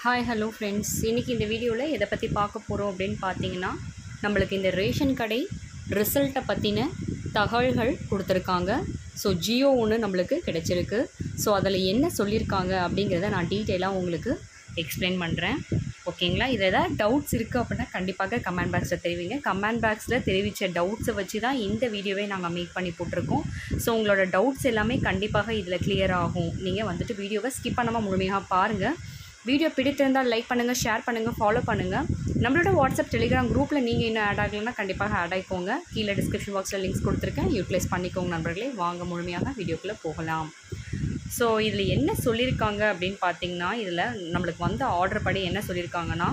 hi hello friends இன்றைக்கி இந்த வீடியோவில் எதை பற்றி பார்க்க போகிறோம் அப்படின்னு பார்த்தீங்கன்னா நம்மளுக்கு இந்த ரேஷன் கடை ரிசல்ட்டை பற்றின தகவல்கள் கொடுத்துருக்காங்க ஸோ ஜியோ ஒன்று நம்மளுக்கு கிடைச்சிருக்கு ஸோ அதில் என்ன சொல்லியிருக்காங்க அப்படிங்கிறத நான் டீட்டெயிலாக உங்களுக்கு எக்ஸ்பிளைன் பண்ணுறேன் ஓகேங்களா இதில் ஏதாவது டவுட்ஸ் இருக்குது அப்படின்னா கண்டிப்பாக கமெண்ட் பாக்ஸில் தெரிவிங்க கமெண்ட் பாக்ஸில் தெரிவித்த டவுட்ஸை வச்சு தான் இந்த வீடியோவை நாங்கள் மேக் பண்ணி போட்டிருக்கோம் ஸோ உங்களோட டவுட்ஸ் எல்லாமே கண்டிப்பாக இதில் clear ஆகும் நீங்கள் வந்துட்டு வீடியோவை ஸ்கிப் பண்ணாமல் முழுமையாக பாருங்கள் வீடியோ பிடித்திருந்தால் லைக் பண்ணுங்கள் ஷேர் பண்ணுங்கள் ஃபாலோ பண்ணுங்கள் நம்மளோட வாட்ஸ்அப் டெலிகிராம் குரூப்பில் நீங்கள் இன்னும் ஆட் ஆகலைன்னா கண்டிப்பாக ஆட் ஆகிக்கோங்க கீழே டிஸ்கிரிப்ஷன் பாக்ஸில் லிங்க்ஸ் கொடுத்துருக்கேன் யூட்டிலைஸ் பண்ணிக்கோங்க நண்பர்களே வாங்க முழுமையாக வீடியோக்குள்ளே போகலாம் ஸோ இதில் என்ன சொல்லியிருக்காங்க அப்படின்னு பார்த்தீங்கன்னா இதில் நம்மளுக்கு வந்த ஆர்டர் படி என்ன சொல்லியிருக்காங்கன்னா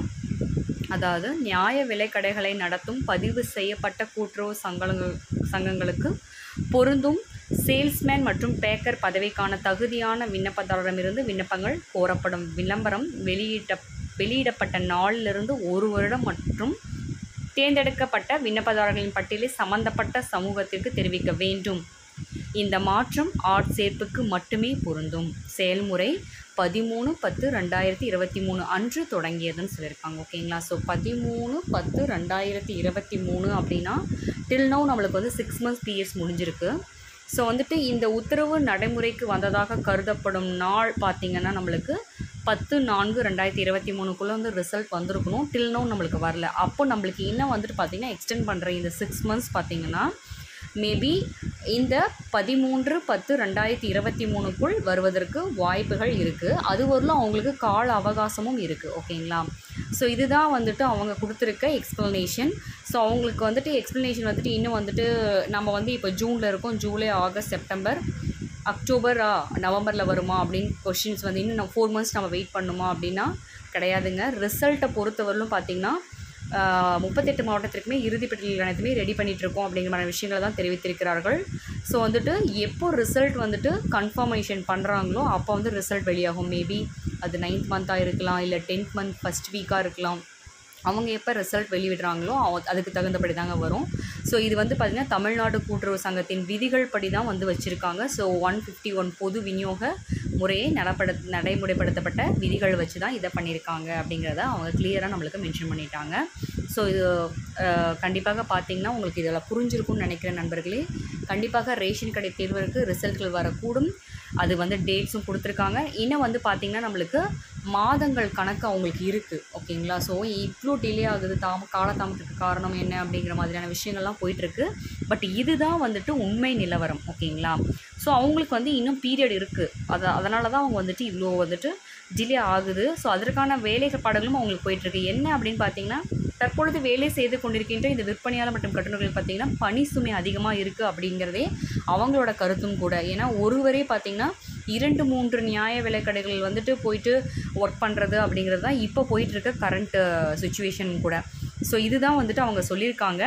அதாவது நியாய விலைக்கடைகளை நடத்தும் பதிவு செய்யப்பட்ட கூட்டுறவு சங்கங்கள் சங்கங்களுக்கு பொருந்தும் சேல்ஸ்மேன் மற்றும் பேக்கர் பதவிக்கான தகுதியான விண்ணப்பதாரரிடமிருந்து விண்ணப்பங்கள் கோரப்படும் விளம்பரம் வெளியிட்ட வெளியிடப்பட்ட நாளிலிருந்து ஒரு வருடம் மற்றும் தேர்ந்தெடுக்கப்பட்ட விண்ணப்பதாரர்களின் பட்டியலை சம்பந்தப்பட்ட சமூகத்திற்கு தெரிவிக்க வேண்டும் இந்த மாற்றம் ஆட்சேர்ப்புக்கு மட்டுமே பொருந்தும் செயல்முறை பதிமூணு பத்து ரெண்டாயிரத்தி இருபத்தி மூணு அன்று தொடங்கியதுன்னு சொல்லியிருக்காங்க ஓகேங்களா ஸோ பதிமூணு பத்து ரெண்டாயிரத்தி இருபத்தி மூணு அப்படின்னா டில் நோ நம்மளுக்கு வந்து சிக்ஸ் மந்த்ஸ் பீரியட்ஸ் முடிஞ்சிருக்கு ஸோ வந்துட்டு இந்த உத்தரவு நடைமுறைக்கு வந்ததாக கருதப்படும் நாள் பார்த்திங்கன்னா நம்மளுக்கு பத்து நான்கு ரெண்டாயிரத்தி இருபத்தி மூணுக்குள்ளே வந்து ரிசல்ட் வந்திருக்கணும் டில் நோ நம்மளுக்கு வரல அப்போ நம்மளுக்கு இன்னும் வந்துட்டு பார்த்திங்கன்னா எக்ஸ்டெண்ட் பண்ணுற இந்த சிக்ஸ் மந்த்ஸ் பார்த்திங்கன்னா மேபி இந்த பதிமூன்று பத்து ரெண்டாயிரத்தி இருபத்தி மூணுக்குள் வருவதற்கு வாய்ப்புகள் இருக்குது அது வரலும் அவங்களுக்கு கால அவகாசமும் இருக்குது ஓகேங்களா ஸோ இதுதான் வந்துட்டு அவங்க கொடுத்துருக்க எக்ஸ்ப்ளனேஷன் ஸோ அவங்களுக்கு வந்துட்டு எக்ஸ்ப்ளனேஷன் வந்துட்டு இன்னும் வந்துட்டு நம்ம வந்து இப்போ ஜூனில் இருக்கோம் ஜூலை ஆகஸ்ட் செப்டம்பர் அக்டோபரா நவம்பரில் வருமா அப்படின்னு கொஷின்ஸ் வந்து இன்னும் நம்ம ஃபோர் மந்த்ஸ் நம்ம வெயிட் பண்ணுமா அப்படின்னா கிடையாதுங்க ரிசல்ட்டை பொறுத்தவரையிலும் பார்த்திங்கன்னா முப்பத்தெட்டு மாவட்டத்திற்குமே இறுதி பட்டியல் அனைத்துமே ரெடி பண்ணிகிட்ருக்கோம் அப்படிங்கிற மாதிரி விஷயங்களை தான் தெரிவித்திருக்கிறார்கள் ஸோ வந்துட்டு எப்போ ரிசல்ட் வந்துட்டு கன்ஃபர்மேஷன் பண்ணுறாங்களோ அப்போ வந்து ரிசல்ட் வெளியாகும் மேபி அது நைன்த் மந்த்தாக இருக்கலாம் இல்லை டென்த் மந்த் ஃபஸ்ட் வீக்காக இருக்கலாம் அவங்க எப்போ ரிசல்ட் வெளியிடுறாங்களோ அவ- அதுக்கு தகுந்தபடி தாங்க வரும் ஸோ இது வந்து பார்த்திங்கன்னா தமிழ்நாடு கூட்டுறவு சங்கத்தின் விதிகள் படி தான் வந்து வச்சுருக்காங்க ஸோ ஒன் ஃபிஃப்டி ஒன் பொது விநியோக முறையை நடப்பட நடைமுறைப்படுத்தப்பட்ட விதிகள் வச்சு தான் இதை பண்ணியிருக்காங்க அப்படிங்கிறத அவங்க கிளியராக நம்மளுக்கு மென்ஷன் பண்ணிட்டாங்க ஸோ இது அஹ், கண்டிப்பாக பார்த்தீங்கன்னா உங்களுக்கு இதில் புரிஞ்சிருக்கும்னு நினைக்கிறேன் நண்பர்களே கண்டிப்பாக ரேஷன் கடை தேர்வருக்கு ரிசல்ட்கள் வரக்கூடும் அது வந்து டேட்ஸும் கொடுத்துருக்காங்க இன்னும் வந்து பார்த்திங்கன்னா நம்மளுக்கு மாதங்கள் கணக்கு அவங்களுக்கு இருக்குது ஓகேங்களா ஸோ இவ்வளோ டிலே ஆகுது தாம காலதாமத்துக்கு காரணம் என்ன அப்படிங்கிற மாதிரியான விஷயங்கள்லாம் போயிட்டுருக்கு பட் இதுதான் வந்துட்டு உண்மை நிலவரம் ஓகேங்களா ஸோ அவங்களுக்கு வந்து இன்னும் பீரியட் இருக்குது அதை அதனால தான் அவங்க வந்துட்டு இவ்வளோ வந்துட்டு டிலே ஆகுது ஸோ அதற்கான வேலைப்பாடுகளும் அவங்களுக்கு போயிட்டுருக்கு என்ன அப்படின்னு பார்த்தீங்கன்னா தற்பொழுது வேலை செய்து கொண்டிருக்கின்ற இந்த விற்பனையாளர் மற்றும் கட்டுநர்கள் பார்த்தீங்கன்னா பணி சுமை அதிகமாக இருக்குது அப்படிங்கிறதே அவங்களோட கருத்தும் கூட ஏன்னா ஒருவரே பார்த்தீங்கன்னா இரண்டு மூன்று நியாய விலைக்கடைகள் வந்துட்டு போயிட்டு ஒர்க் பண்ணுறது அப்படிங்கிறது தான் இப்போ போயிட்டுருக்க கரண்ட் சுச்சுவேஷன் கூட ஸோ இதுதான் வந்துட்டு அவங்க சொல்லியிருக்காங்க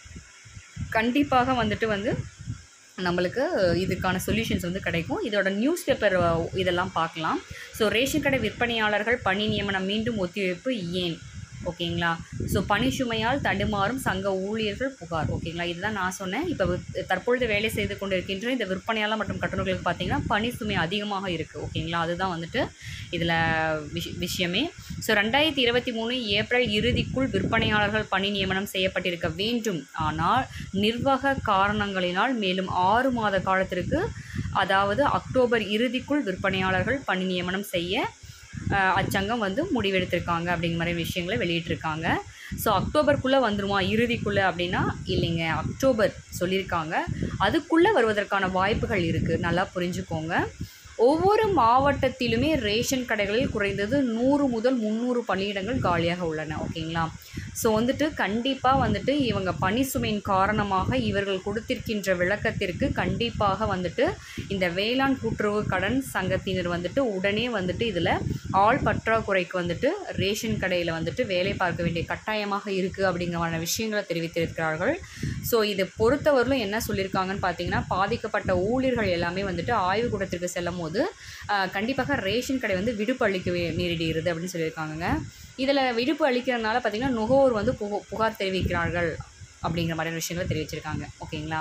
கண்டிப்பாக வந்துட்டு வந்து நம்மளுக்கு இதுக்கான சொல்யூஷன்ஸ் வந்து கிடைக்கும் இதோட நியூஸ் பேப்பர் இதெல்லாம் பார்க்கலாம் ஸோ ரேஷன் கடை விற்பனையாளர்கள் பணி நியமனம் மீண்டும் ஒத்திவைப்பு ஏன் ஓகேங்களா ஸோ பணி சுமையால் தடுமாறும் சங்க ஊழியர்கள் புகார் ஓகேங்களா இதுதான் நான் சொன்னேன் இப்போ விற்- தற்பொழுது வேலை செய்து கொண்டிருக்கின்ற இந்த விற்பனையாளர் மற்றும் கட்டணங்களுக்கு பார்த்தீங்கன்னா பணி சுமை அதிகமாக இருக்குது ஓகேங்களா அதுதான் வந்துட்டு இதில் விஷ விஷயமே ஸோ ரெண்டாயிரத்தி இருபத்தி மூணு ஏப்ரல் இறுதிக்குள் விற்பனையாளர்கள் பணி நியமனம் செய்யப்பட்டிருக்க வேண்டும் ஆனால் நிர்வாக காரணங்களினால் மேலும் ஆறு மாத காலத்திற்கு அதாவது அக்டோபர் இறுதிக்குள் விற்பனையாளர்கள் பணி நியமனம் செய்ய அஹ், அச்சங்கம் வந்து முடிவெடுத்திருக்காங்க அப்படிங்கிற மாதிரி விஷயங்களை வெளியிட்டிருக்காங்க ஸோ அக்டோபருக்குள்ளே வந்துருமா இறுதிக்குள்ளே அப்படின்னா இல்லைங்க அக்டோபர் சொல்லியிருக்காங்க அதுக்குள்ளே வருவதற்கான வாய்ப்புகள் இருக்குது நல்லா புரிஞ்சுக்கோங்க ஒவ்வொரு மாவட்டத்திலுமே ரேஷன் கடைகளில் குறைந்தது நூறு முதல் முந்நூறு பணியிடங்கள் காலியாக உள்ளன ஓகேங்களா ஸோ வந்துட்டு கண்டிப்பாக வந்துட்டு இவங்க பணி சுமையின் காரணமாக இவர்கள் கொடுத்திருக்கின்ற விளக்கத்திற்கு கண்டிப்பாக வந்துட்டு இந்த வேளாண் கூட்டுறவு கடன் சங்கத்தினர் வந்துட்டு உடனே வந்துட்டு இதில் ஆள் பற்றாக்குறைக்கு வந்துட்டு ரேஷன் கடையில் வந்துட்டு வேலை பார்க்க வேண்டிய கட்டாயமாக இருக்குது அப்படிங்கிற விஷயங்களை தெரிவித்திருக்கிறார்கள் ஸோ இதை பொறுத்தவரையிலும் என்ன சொல்லியிருக்காங்கன்னு பார்த்தீங்கன்னா பாதிக்கப்பட்ட ஊழியர்கள் எல்லாமே வந்துட்டு ஆய்வுக்கூடத்திற்கு செல்லும் போது ஆஹ், கண்டிப்பாக ரேஷன் கடை வந்து விடுப்பு அளிக்க வே- நேரிடுகிறது அப்படின்னு சொல்லியிருக்காங்கங்க இதில் விடுப்பு அளிக்கிறதுனால பார்த்தீங்கன்னா நுகர்வோர் வந்து புக புகார் தெரிவிக்கிறார்கள் அப்படிங்கிற மாதிரியான விஷயங்களை தெரிவிச்சிருக்காங்க ஓகேங்களா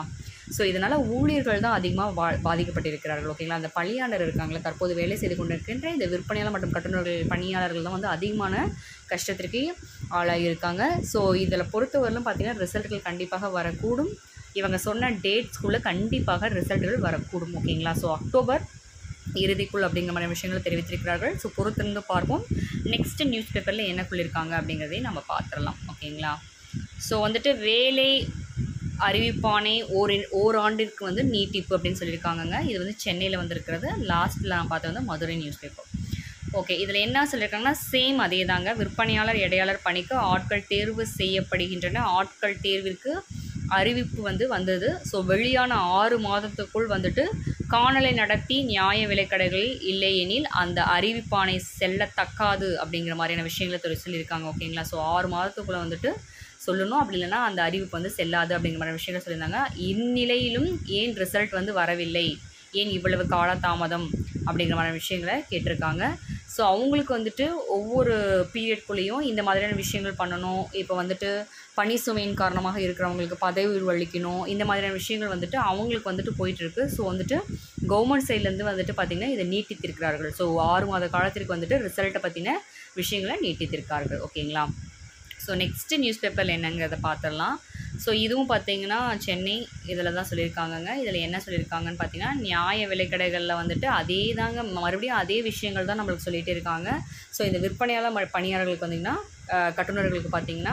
ஸோ இதனால் ஊழியர்கள் தான் அதிகமாக வா பாதிக்கப்பட்டிருக்கிறார்கள் ஓகேங்களா அந்த பணியாளர் இருக்காங்களே தற்போது வேலை செய்து கொண்டிருக்கின்ற இந்த விற்பனையாளர் மற்றும் கட்டுநர்கள் பணியாளர்கள் தான் வந்து அதிகமான கஷ்டத்திற்கு ஆளாகியிருக்காங்க ஸோ இதில் பொறுத்தவரையிலும் பார்த்திங்கன்னா ரிசல்ட்கள் கண்டிப்பாக வரக்கூடும் இவங்க சொன்ன டேட்ஸ்குள்ளே கண்டிப்பாக ரிசல்ட்கள் வரக்கூடும் ஓகேங்களா ஸோ அக்டோபர் இறுதிக்குள் அப்படிங்கிற மாதிரி விஷயங்களை தெரிவித்திருக்கிறார்கள் ஸோ பொறுத்திருந்து பார்ப்போம் நெக்ஸ்ட் நியூஸ் பேப்பரில் என்ன சொல்லியிருக்காங்க அப்படிங்கிறதையும் நம்ம பார்த்துடலாம் ஓகேங்களா ஸோ வந்துட்டு வேலை அறிவிப்பானை ஓர் ஓராண்டிற்கு வந்து நீட்டிப்பு அப்படின்னு சொல்லியிருக்காங்கங்க இது வந்து சென்னையில் வந்திருக்கிறது லாஸ்ட்டில் நான் பார்த்தது வந்து மதுரை நியூஸ் பேப்பர் ஓகே இதில் என்ன சொல்லியிருக்காங்கன்னா சேம் அதே தாங்க விற்பனையாளர் இடையாளர் பணிக்கு ஆட்கள் தேர்வு செய்யப்படுகின்றன ஆட்கள் தேர்விற்கு அறிவிப்பு வந்து வந்தது ஸோ வெளியான ஆறு மாதத்துக்குள் வந்துட்டு காணலை நடத்தி நியாய விலைக்கடைகளில் இல்லையெனில் அந்த அறிவிப்பானை செல்லத்தக்காது அப்படிங்கிற மாதிரியான விஷயங்களை தொழில் சொல்லியிருக்காங்க ஓகேங்களா ஸோ ஆறு மாதத்துக்குள்ளே வந்துட்டு சொல்லணும் அப்படி இல்லைன்னா அந்த அறிவிப்பு வந்து செல்லாது அப்படிங்கிற மாதிரி விஷயங்கள் சொல்லியிருந்தாங்க இந்நிலையிலும் ஏன் ரிசல்ட் வந்து வரவில்லை ஏன் இவ்வளவு காலதாமதம் அப்படிங்கிற மாதிரி விஷயங்களை கேட்டிருக்காங்க ஸோ அவங்களுக்கு வந்துட்டு ஒவ்வொரு பீரியட்குள்ளேயும் இந்த மாதிரியான விஷயங்கள் பண்ணணும் இப்போ வந்துட்டு பணி சுமையின் காரணமாக இருக்கிறவங்களுக்கு பதவி உயர்வு அளிக்கணும் இந்த மாதிரியான விஷயங்கள் வந்துட்டு அவங்களுக்கு வந்துட்டு போயிட்டுருக்கு ஸோ வந்துட்டு கவர்மெண்ட் சைட்லேருந்து வந்துட்டு பார்த்திங்கன்னா இதை நீட்டித்திருக்கிறார்கள் ஸோ ஆறு மாத காலத்திற்கு வந்துட்டு ரிசல்ட்டை பற்றின விஷயங்களை நீட்டித்திருக்கார்கள் ஓகேங்களா ஸோ நெக்ஸ்ட்டு நியூஸ் பேப்பரில் என்னங்கிறத பார்த்துடலாம் ஸோ இதுவும் பார்த்தீங்கன்னா சென்னை இதில் தான் சொல்லியிருக்காங்கங்க இதில் என்ன சொல்லியிருக்காங்கன்னு பார்த்தீங்கன்னா நியாய விலைக்கடைகளில் வந்துட்டு அதே தாங்க மறுபடியும் அதே விஷயங்கள் தான் நம்மளுக்கு சொல்லிகிட்டே இருக்காங்க ஸோ இந்த விற்பனையாளர் ம- பணியாளர்களுக்கு பார்த்திங்கன்னா அஹ், கட்டுநர்களுக்கு பார்த்திங்கன்னா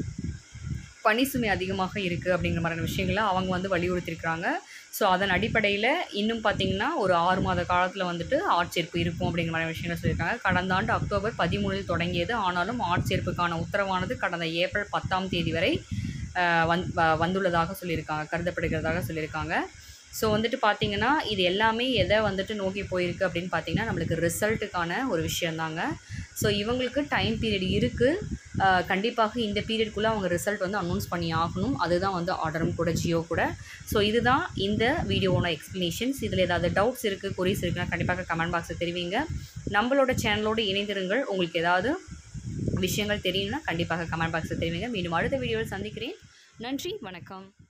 பணி சுமை அதிகமாக இருக்குது அப்படிங்கிற மாதிரியான விஷயங்களை அவங்க வந்து வலியுறுத்தியிருக்கிறாங்க ஸோ அதன் அடிப்படையில் இன்னும் பார்த்தீங்கன்னா ஒரு ஆறு மாத காலத்தில் வந்துட்டு ஆட்சேர்ப்பு இருக்கும் அப்படிங்கிற மாதிரி விஷயங்கள் சொல்லியிருக்காங்க கடந்த ஆண்டு அக்டோபர் பதிமூணில் தொடங்கியது ஆனாலும் ஆட்சேர்ப்புக்கான உத்தரவானது கடந்த ஏப்ரல் பத்தாம் தேதி வரை அஹ், வந் வ- வந்துள்ளதாக சொல்லியிருக்காங்க கருதப்படுகிறதாக சொல்லியிருக்காங்க ஸோ வந்துட்டு பார்த்தீங்கன்னா இது எல்லாமே எதை வந்துட்டு நோக்கி போயிருக்கு அப்படின்னு பார்த்தீங்கன்னா நம்மளுக்கு ரிசல்ட்டுக்கான ஒரு விஷயந்தாங்க ஸோ இவங்களுக்கு டைம் பீரியட் இருக்குது கண்டிப்பாக இந்த பீரியட்குள்ளே அவங்க ரிசல்ட் வந்து அனௌன்ஸ் பண்ணி ஆகணும் அதுதான் வந்து ஆர்டரும் கூட ஜியோ கூட ஸோ இதுதான் இந்த வீடியோவோட எக்ஸ்ப்ளனேஷன்ஸ் இதில் ஏதாவது டவுட்ஸ் இருக்குது கொரிஸ் இருக்குன்னா கண்டிப்பாக கமெண்ட் பாக்ஸில் தெரிவிங்க நம்மளோட சேனலோடு இணைந்திருங்கள் உங்களுக்கு ஏதாவது விஷயங்கள் தெரியணும்னா கண்டிப்பாக கமெண்ட் பாக்ஸில் தெரிவிங்க மீண்டும் அடுத்த வீடியோவில் சந்திக்கிறேன் நன்றி வணக்கம்